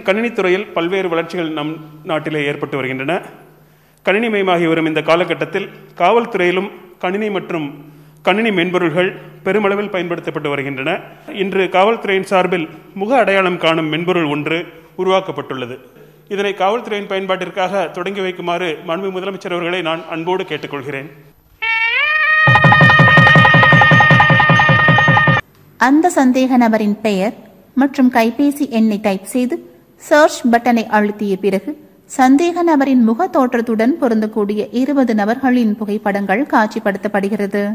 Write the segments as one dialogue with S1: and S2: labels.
S1: கணினித்துறையில் பல்வேறு வளர்ச்சிகள் நம் நாட்டிலே ஏற்பட்டு வருகின்றன கணினிமயமாகி வரும் இந்த காலகட்டத்தில் காவல்துறையிலும் கணினி மற்றும் கணினி மென்பொருள்கள் பெருமளவில் பயன்படுத்தப்பட்டு வருகின்றன இன்று காவல்துறையின் சார்பில் முக அடையாளம் காணும் மென்பொருள் ஒன்று உருவாக்கப்பட்டுள்ளது இதனை காவல்துறையின் பயன்பாட்டிற்காக தொடங்கி வைக்குமாறு மாண்பு முதலமைச்சர் அவர்களை நான் அன்போடு கேட்டுக்கொள்கிறேன்
S2: அந்த சந்தேக நபரின் பெயர் மற்றும் கைபேசி எண்ணை டைப் செய்து சர்ச் பட்டனை அழுத்திய பிறகு சந்தேக நபரின் முக தோற்றத்துடன் பொருந்தக்கூடிய இருபது நபர்களின் புகைப்படங்கள் காட்சிப்படுத்தப்படுகிறது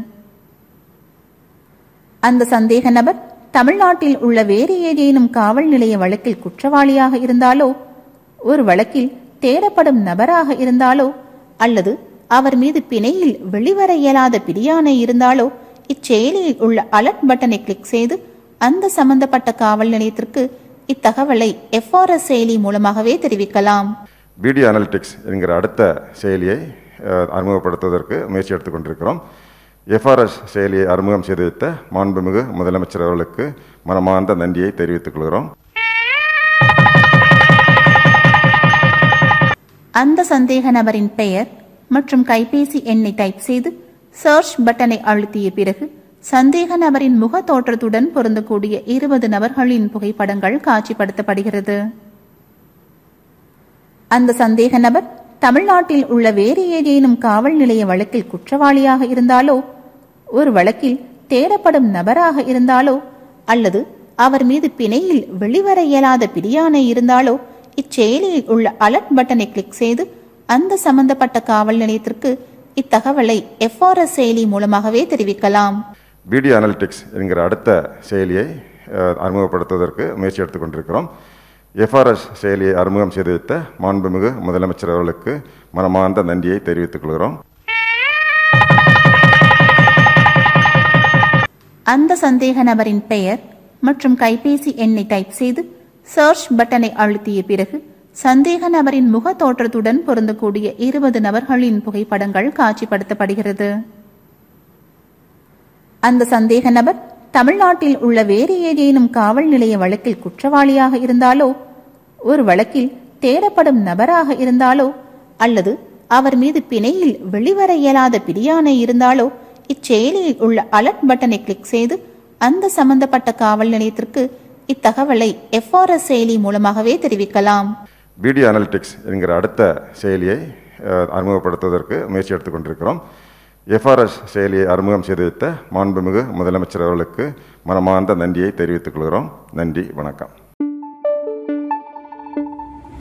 S2: அந்த சந்தேக நபர் தமிழ்நாட்டில் உள்ள வேறு ஏதேனும் காவல் நிலைய வழக்கில் குற்றவாளியாக இருந்தாலோ ஒரு வழக்கில் தேடப்படும் நபராக இருந்தாலோ அல்லது அவர் மீது பிணையில் வெளிவர இயலாத பிடியாணை இருந்தாலோ இச்செயலியில் உள்ள அலர்ட் பட்டனை கிளிக் செய்து அந்த சம்பந்தப்பட்ட காவல் நிலையத்திற்கு இத்தகவலை எஃப்ஆர்எஸ் செயலி மூலமாகவே தெரிவிக்கலாம்
S3: வீடியோ அனலிட்டிக்ஸ் என்கிற அடுத்த செயலியை அஹ், அறிமுகப்படுத்துவதற்கு முயற்சி எடுத்துக் கொண்டிருக்கிறோம் எஃப்ஆர்எஸ் செயலியை அறிமுகம் செய்து வைத்த மாண்புமிகு முதலமைச்சர் அவர்களுக்கு மனமார்ந்த நன்றியை தெரிவித்துக் கொள்கிறோம்
S2: அந்த சந்தேக நபரின் பெயர் மற்றும் கைபேசி எண்ணை டைப் செய்து சர்ச் பட்டனை அழுத்திய பிறகு சந்தேக நபரின் முக தோற்றத்துடன் பொருந்தக்கூடிய இருபது நபர்களின் புகைப்படங்கள் காட்சிப்படுத்தப்படுகிறது அந்த சந்தேக நபர் தமிழ்நாட்டில் உள்ள வேறு ஏதேனும் காவல் நிலைய வழக்கில் குற்றவாளியாக இருந்தாலோ ஒரு வழக்கில் தேடப்படும் நபராக இருந்தாலோ அல்லது அவர் மீது பிணையில் வெளிவர இயலாத பிடியாணை இருந்தாலோ இச்செயலியில் உள்ள அலர்ட் பட்டனை கிளிக் செய்து அந்த சம்பந்தப்பட்ட காவல் நிலையத்திற்கு இத்தகவலை எஃப்ஆர்எஸ் செயலி மூலமாகவே தெரிவிக்கலாம்
S3: வீடியோ அனலிட்டிக்ஸ் என்கிற அடுத்த செயலியை அஹ், அறிமுகப்படுத்துவதற்கு முயற்சி எடுத்துக் கொண்டிருக்கிறோம் எஃப்ஆர்எஸ் செயலியை அறிமுகம் செய்து வைத்த மாண்புமிகு முதலமைச்சர் அவர்களுக்கு மனமார்ந்த நன்றியை தெரிவித்துக் கொள்கிறோம்
S2: அந்த சந்தேக நபரின் பெயர் மற்றும் கைபேசி எண்ணை டைப் செய்து சர்ச் பட்டனை அழுத்திய பிறகு சந்தேக நபரின் முக தோற்றத்துடன் பொருந்தக்கூடிய இருபது நபர்களின் புகைப்படங்கள் காட்சிப்படுத்தப்படுகிறது அந்த சந்தேக நபர் தமிழ்நாட்டில் உள்ள வேறு ஏதேனும் காவல் நிலைய வழக்கில் குற்றவாளியாக இருந்தாலோ ஒரு வழக்கில் தேடப்படும் நபராக இருந்தாலோ அல்லது அவர் மீது பிணையில் வெளிவர இயலாத பிடியாணை இருந்தாலோ இச்செயலியில் உள்ள அலர்ட் பட்டனை கிளிக் செய்து அந்த சம்பந்தப்பட்ட காவல் நிலையத்திற்கு இத்தகவலை எஃப்ஆர்எஸ் செயலி மூலமாகவே தெரிவிக்கலாம்
S3: வீடியோ அனலிட்டிக்ஸ் என்கிற அடுத்த செயலியை அஹ், அறிமுகப்படுத்துவதற்கு முயற்சி எடுத்துக் கொண்டிருக்கிறோம் எஃப்ஆர்எஸ் செயலியை அறிமுகம் செய்து வைத்த மாண்புமிகு முதலமைச்சர் அவர்களுக்கு மனமார்ந்த நன்றியை தெரிவித்துக் கொள்கிறோம் நன்றி வணக்கம்